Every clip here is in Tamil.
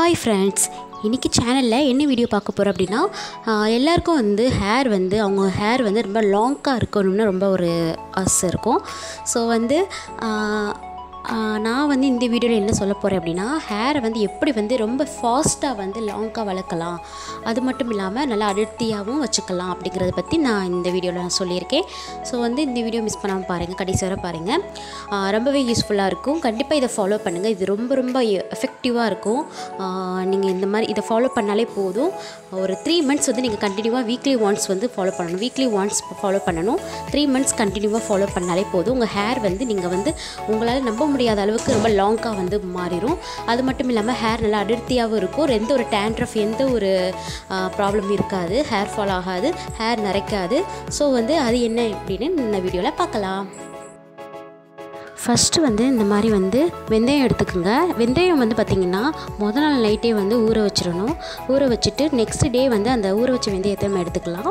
ஹாய் ஃப்ரெண்ட்ஸ் இன்றைக்கி சேனலில் என்ன வீடியோ பார்க்க போகிறோம் அப்படின்னா ஆஹ், எல்லாருக்கும் வந்து ஹேர் வந்து அவங்க ஹேர் வந்து ரொம்ப லாங்காக இருக்கணும்னு ரொம்ப ஒரு ஆசை இருக்கும் ஸோ வந்து ஆஹ், ஆஹ், நான் வந்து இந்த வீடியோவில் என்ன சொல்ல போகிறேன் அப்படின்னா ஹேரை வந்து எப்படி வந்து ரொம்ப ஃபாஸ்ட்டாக வந்து லாங்காக வளர்க்கலாம் அது மட்டும் இல்லாமல் நல்லா அடர்த்தியாகவும் வச்சுக்கலாம் அப்படிங்கிறத பற்றி நான் இந்த வீடியோவில் நான் சொல்லியிருக்கேன் ஸோ வந்து இந்த வீடியோ மிஸ் பண்ணாமல் பாருங்கள் கடைசி வரை பாருங்கள் ஆஹ், ரொம்பவே யூஸ்ஃபுல்லாக இருக்கும் கண்டிப்பாக இதை ஃபாலோ பண்ணுங்கள் இது ரொம்ப ரொம்ப எஃபெக்டிவாக இருக்கும் நீங்கள் இந்த மாதிரி இதை ஃபாலோ பண்ணாலே போதும் ஒரு த்ரீ மந்த்ஸ் வந்து நீங்கள் கண்டினியூவாக வீக்லி ஒன்ஸ் வந்து ஃபாலோ பண்ணணும் வீக்லி ஒன்ஸ் ஃபாலோ பண்ணணும் த்ரீ மந்த்ஸ் கண்டினியூவாக ஃபாலோ பண்ணாலே போதும் உங்கள் ஹேர் வந்து நீங்கள் வந்து உங்களால் நம்ப முடியாத அளவுக்கு ரொம்ப லாங்காக வந்து மாறிடும் அது மட்டும் இல்லாமல் ஹேர் நல்லா அடர்த்தியாகவும் இருக்கும் எந்த ஒரு டேண்ட்ரஃப் எந்த ஒரு ப்ராப்ளம் இருக்காது ஹேர் ஃபால் ஆகாது ஹேர் நரைக்காது ஸோ வந்து அது என்ன அப்படின்னு இந்த வீடியோவில் பார்க்கலாம் ஃபஸ்ட்டு வந்து இந்த மாதிரி வந்து வெந்தயம் எடுத்துக்கோங்க வெந்தயம் வந்து பார்த்திங்கன்னா முத நாள் நைட்டே வந்து ஊற வச்சிடணும் ஊற வச்சுட்டு நெக்ஸ்ட் டே வந்து அந்த ஊற வச்ச வெந்தயத்தை நம்ம எடுத்துக்கலாம்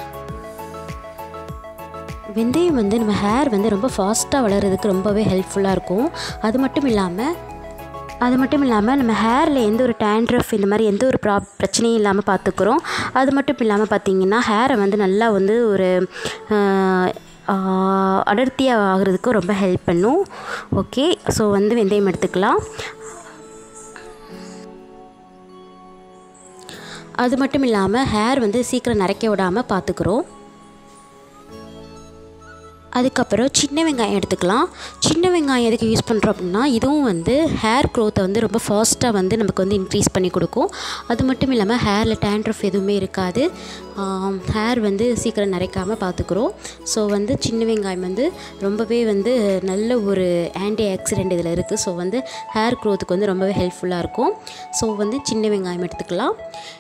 வெந்தயம் வந்து நம்ம ஹேர் வந்து ரொம்ப ஃபாஸ்ட்டாக வளர்கிறதுக்கு ரொம்பவே ஹெல்ப்ஃபுல்லாக இருக்கும் அது மட்டும் இல்லாமல் அது மட்டும் இல்லாமல் நம்ம ஹேரில் எந்த ஒரு டேண்ட்ரஃப் இந்த மாதிரி எந்த ஒரு ப்ரா பிரச்சனையும் இல்லாமல் பார்த்துக்குறோம் அது மட்டும் இல்லாமல் பார்த்தீங்கன்னா ஹேரை வந்து நல்லா வந்து ஒரு அடர்த்தியாக ஆகிறதுக்கு ரொம்ப ஹெல்ப் பண்ணும் ஓகே ஸோ வந்து வெந்தயம் எடுத்துக்கலாம் அது மட்டும் இல்லாமல் ஹேர் வந்து சீக்கிரம் நரைக்க விடாமல் பார்த்துக்குறோம் அதுக்கப்புறம் சின்ன வெங்காயம் எடுத்துக்கலாம் சின்ன வெங்காயம் எதுக்கு யூஸ் பண்ணுறோம் அப்படின்னா இதுவும் வந்து ஹேர் க்ரோத்தை வந்து ரொம்ப ஃபாஸ்ட்டாக வந்து நமக்கு வந்து இன்க்ரீஸ் பண்ணி கொடுக்கும் அது மட்டும் இல்லாமல் ஹேரில் டேண்ட்ரஃப் எதுவுமே இருக்காது ஹேர் வந்து சீக்கிரம் நரைக்காமல் பார்த்துக்குறோம் ஸோ வந்து சின்ன வெங்காயம் வந்து ரொம்பவே வந்து நல்ல ஒரு ஆன்டி ஆக்சிடென்ட் இதில் இருக்குது ஸோ வந்து ஹேர் க்ரோத்துக்கு வந்து ரொம்பவே ஹெல்ப்ஃபுல்லாக இருக்கும் ஸோ வந்து சின்ன வெங்காயம் எடுத்துக்கலாம்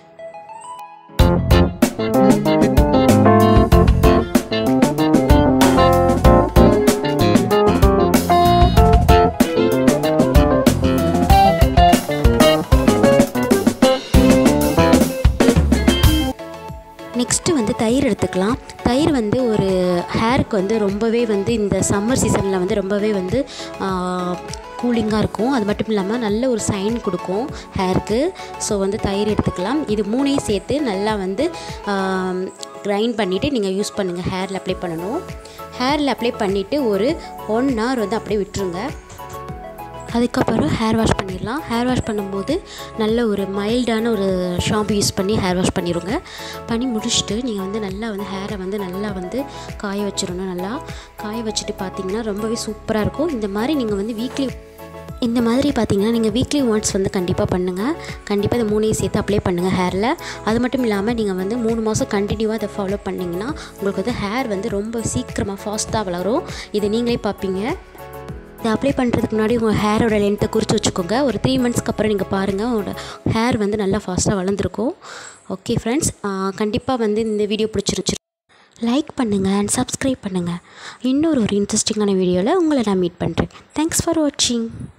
நெக்ஸ்ட்டு வந்து தயிர் எடுத்துக்கலாம் தயிர் வந்து ஒரு ஹேருக்கு வந்து ரொம்பவே வந்து இந்த சம்மர் சீசனில் வந்து ரொம்பவே வந்து கூலிங்காக இருக்கும் அது மட்டும் இல்லாமல் நல்ல ஒரு சைன் கொடுக்கும் ஹேருக்கு ஸோ வந்து தயிர் எடுத்துக்கலாம் இது மூணையும் சேர்த்து நல்லா வந்து கிரைண்ட் பண்ணிவிட்டு நீங்கள் யூஸ் பண்ணுங்கள் ஹேரில் அப்ளை பண்ணணும் ஹேரில் அப்ளை பண்ணிவிட்டு ஒரு ஒன் ஹவர் வந்து அப்படியே விட்டுருங்க அதுக்கப்புறம் ஹேர் வாஷ் பண்ணிடலாம் ஹேர் வாஷ் பண்ணும்போது நல்ல ஒரு மைல்டான ஒரு ஷாம்பு யூஸ் பண்ணி ஹேர் வாஷ் பண்ணிடுங்க பண்ணி முடிச்சுட்டு நீங்கள் வந்து நல்லா வந்து ஹேரை வந்து நல்லா வந்து காய வச்சிடணும் நல்லா காய வச்சுட்டு பார்த்தீங்கன்னா ரொம்பவே சூப்பராக இருக்கும் இந்த மாதிரி நீங்கள் வந்து வீக்லி இந்த மாதிரி பார்த்தீங்கன்னா நீங்கள் வீக்லி ஒன்ஸ் வந்து கண்டிப்பாக பண்ணுங்கள் கண்டிப்பாக இந்த மூணையும் சேர்த்து அப்ளை பண்ணுங்கள் ஹேரில் அது மட்டும் இல்லாமல் நீங்கள் வந்து மூணு மாதம் கண்டினியூவாக அதை ஃபாலோ பண்ணிங்கன்னா உங்களுக்கு வந்து ஹேர் வந்து ரொம்ப சீக்கிரமாக ஃபாஸ்ட்டாக வளரும் இதை நீங்களே பார்ப்பீங்க இதை அப்ளை பண்ணுறதுக்கு முன்னாடி உங்கள் ஹேரோட லென்த்தை குறித்து வச்சுக்கோங்க ஒரு த்ரீ மந்த்ஸ்க்கு அப்புறம் நீங்கள் பாருங்கள் உங்களோட ஹேர் வந்து நல்லா ஃபாஸ்ட்டாக வளர்ந்துருக்கும் ஓகே ஃப்ரெண்ட்ஸ் கண்டிப்பாக வந்து இந்த வீடியோ பிடிச்சிருச்சு லைக் பண்ணுங்கள் அண்ட் சப்ஸ்கிரைப் பண்ணுங்கள் இன்னொரு ஒரு இன்ட்ரெஸ்டிங்கான வீடியோவில் உங்களை நான் மீட் பண்ணுறேன் தேங்க்ஸ் ஃபார் வாட்சிங்